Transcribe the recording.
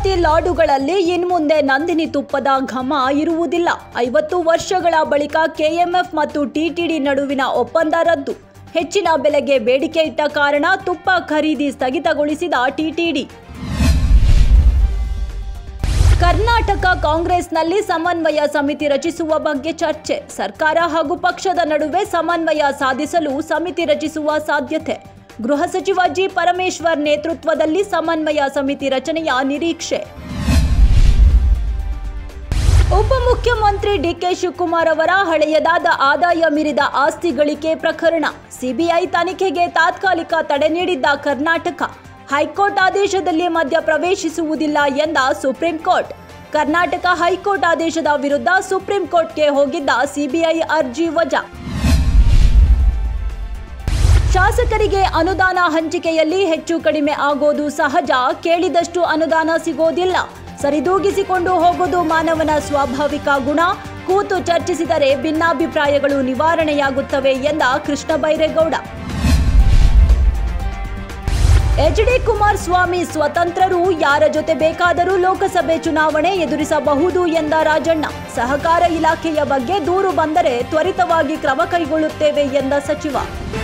ನೇಮಕಾತಿ ಲಾಡುಗಳಲ್ಲಿ ಇನ್ಮುಂದೆ ನಂದಿನಿ ತುಪ್ಪದ ಘಮ ಇರುವುದಿಲ್ಲ ಐವತ್ತು ವರ್ಷಗಳ ಬಳಿಕ ಕೆಎಂಎಫ್ ಮತ್ತು ಟಿಟಿಡಿ ನಡುವಿನ ಒಪ್ಪಂದ ರದ್ದು ಹೆಚ್ಚಿನ ಬೆಲೆಗೆ ಬೇಡಿಕೆ ಇಟ್ಟ ಕಾರಣ ತುಪ್ಪ ಖರೀದಿ ಸ್ಥಗಿತಗೊಳಿಸಿದ ಟಿಟಿಡಿ ಕರ್ನಾಟಕ ಕಾಂಗ್ರೆಸ್ನಲ್ಲಿ ಸಮನ್ವಯ ಸಮಿತಿ ರಚಿಸುವ ಬಗ್ಗೆ ಚರ್ಚೆ ಸರ್ಕಾರ ಹಾಗೂ ಪಕ್ಷದ ನಡುವೆ ಸಮನ್ವಯ ಸಾಧಿಸಲು ಸಮಿತಿ ರಚಿಸುವ ಸಾಧ್ಯತೆ ಗೃಹ ಸಚಿವ ಜಿ ಪರಮೇಶ್ವರ್ ನೇತೃತ್ವದಲ್ಲಿ ಸಮನ್ವಯ ಸಮಿತಿ ರಚನೆಯ ನಿರೀಕ್ಷೆ ಉಪಮುಖ್ಯಮಂತ್ರಿ ಡಿಕೆ ಶಿವಕುಮಾರ್ ಅವರ ಹಳೆಯದಾದ ಆದಾಯ ಮೀರಿದ ಆಸ್ತಿ ಗಳಿಕೆ ಪ್ರಕರಣ ಸಿಬಿಐ ತನಿಖೆಗೆ ತಾತ್ಕಾಲಿಕ ತಡೆ ನೀಡಿದ್ದ ಕರ್ನಾಟಕ ಹೈಕೋರ್ಟ್ ಆದೇಶದಲ್ಲಿ ಮಧ್ಯ ಪ್ರವೇಶಿಸುವುದಿಲ್ಲ ಎಂದ ಸುಪ್ರೀಂ ಕೋರ್ಟ್ ಕರ್ನಾಟಕ ಹೈಕೋರ್ಟ್ ಆದೇಶದ ವಿರುದ್ಧ ಸುಪ್ರೀಂ ಕೋರ್ಟ್ಗೆ ಹೋಗಿದ್ದ ಸಿಬಿಐ ಅರ್ಜಿ ವಜಾ ಶಾಸಕರಿಗೆ ಅನುದಾನ ಹಂಚಿಕೆಯಲ್ಲಿ ಹೆಚ್ಚು ಕಡಿಮೆ ಆಗೋದು ಸಹಜ ಕೇಳಿದಷ್ಟು ಅನುದಾನ ಸಿಗೋದಿಲ್ಲ ಸರಿದೂಗಿಸಿಕೊಂಡು ಹೋಗೋದು ಮಾನವನ ಸ್ವಾಭಾವಿಕ ಗುಣ ಕೂತು ಚರ್ಚಿಸಿದರೆ ಭಿನ್ನಾಭಿಪ್ರಾಯಗಳು ನಿವಾರಣೆಯಾಗುತ್ತವೆ ಎಂದ ಕೃಷ್ಣ ಬೈರೇಗೌಡ ಎಚ್ ಡಿ ಕುಮಾರಸ್ವಾಮಿ ಸ್ವತಂತ್ರರು ಯಾರ ಜೊತೆ ಬೇಕಾದರೂ ಲೋಕಸಭೆ ಚುನಾವಣೆ ಎದುರಿಸಬಹುದು ಎಂದ ರಾಜಣ್ಣ ಸಹಕಾರ ಇಲಾಖೆಯ ಬಗ್ಗೆ ದೂರು ಬಂದರೆ ತ್ವರಿತವಾಗಿ ಕ್ರಮ ಕೈಗೊಳ್ಳುತ್ತೇವೆ ಎಂದ ಸಚಿವ